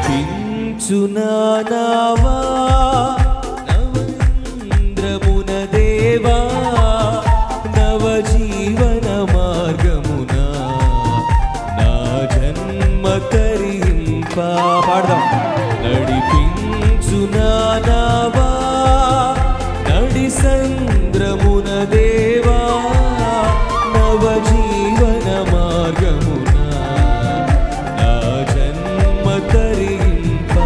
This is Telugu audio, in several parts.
నడిపించునావా నవేంద్రమున దేవా నవజీవన మార్గమున నా జన్మ తరింప పాడదాం నడిపించునావా నడి సంద్రమున దేవా నవజీవన మార్గమున నా జన్మ తరింప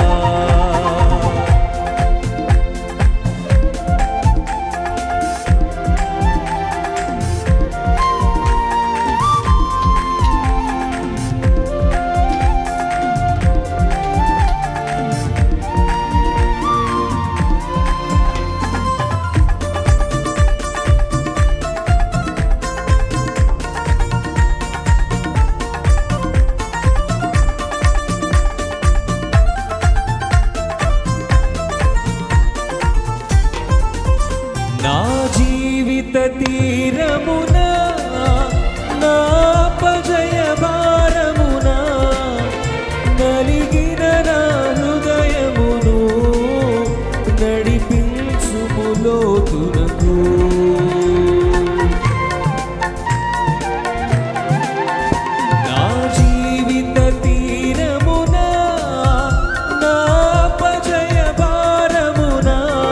నా జీవిత తీరమున నా పజయ భారమున నలిగిన నా హృదయమును నడిపించుములోతునకు నా జీవిత తీరమున నా పజయ భారమున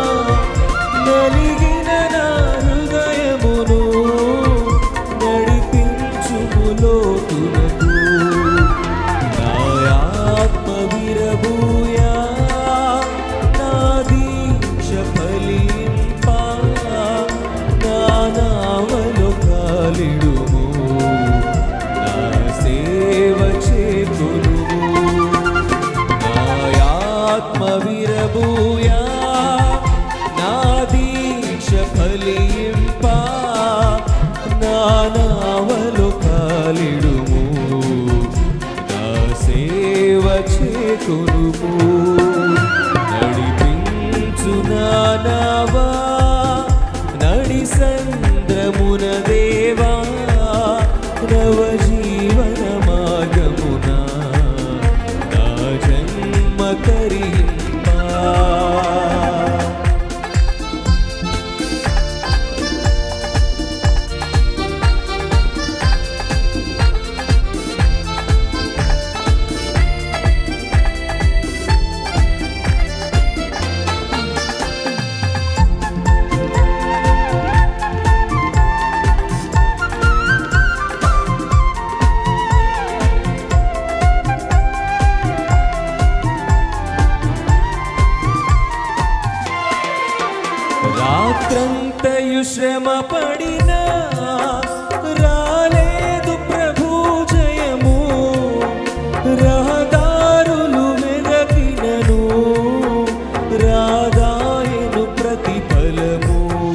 నలిగిన నా హృదయమును నడిపించుములోతునకు నా ఆత్మ విరబూయా నా దీక్ష ఫలింప నా నావలో కాలిడుము నా సేవ చేకునుము నాయాత్మ విరబూయా నా దీక్ష ఫలింప నా నావలు కాలిడుము నా సేవ చేకునుము నడిపించు నావా నడి సంద్రమున దేవా నవజీవన మార్గమున నా జన్మ తరింపా రాత్రంతయు శ్రమ పడినా రాలేదు ప్రభు జయము రహదారులు వెదకినను రాదాయను ప్రతిఫలము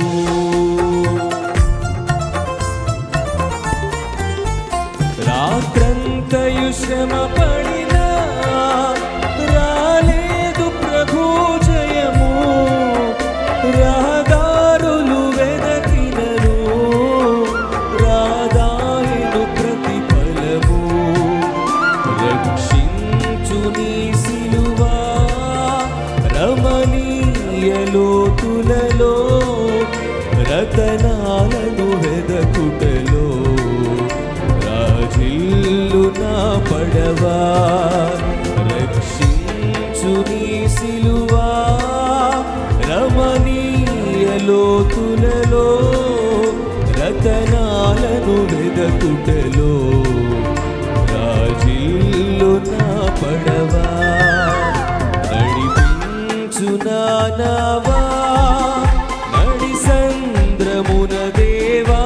రాత్రంతయు శ్రమ పడినా రాలేదు ప్రభు జయము రహదారులు వెదకినను రాదాయను ప్రతిఫలము రక్షించు నీ సిలువా రమణీయలోతులలో రతనాలను వెదకుటలో రాజిల్లు నా పడవా రక్షించు నీ సిలువా రమణీయలోతులలో రతనాలను వెదకుటలో రాజిల్లు నా పడవా నడిపించు నావా నడి సంద్రమున దేవా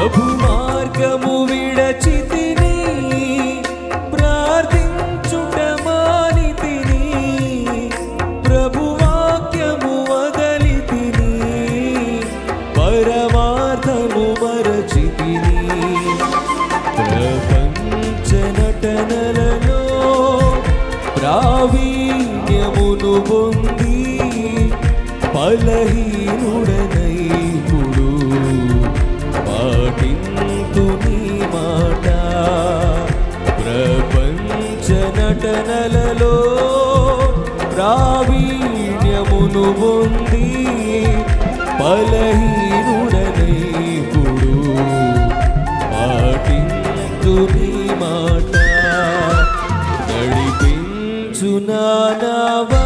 ప్రభు మార్గము విడచితిని ప్రార్థించుట మానితిని ప్రభు వాక్యము వదలితిని పరమార్థము మరచితిని ప్రపంచ నటనలలో ప్రావీణ్యమును పొంది బలహీనుడనైపుడు పాటింతు నీ మాట ప్రపంచ నటనలలో ప్రావీణ్యమును పొంది బలహీనుడనైపుడు పాటింతు నీ మాట నడిపించు నానావా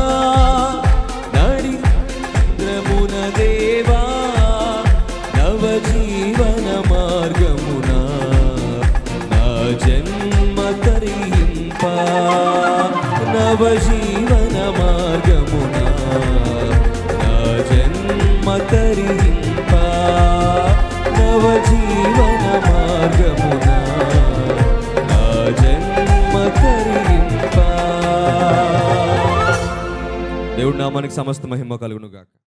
నడిద్రమున దేవా నవ జీవన మార్గమున నా జన్మ తరింప నవ జీవన మార్గమున నా జన్మ తరింప నవ జీవన మార్గమున నా జన్మ తరింప దేవుడు నామానికి సమస్త మహిమ కలుగును గాక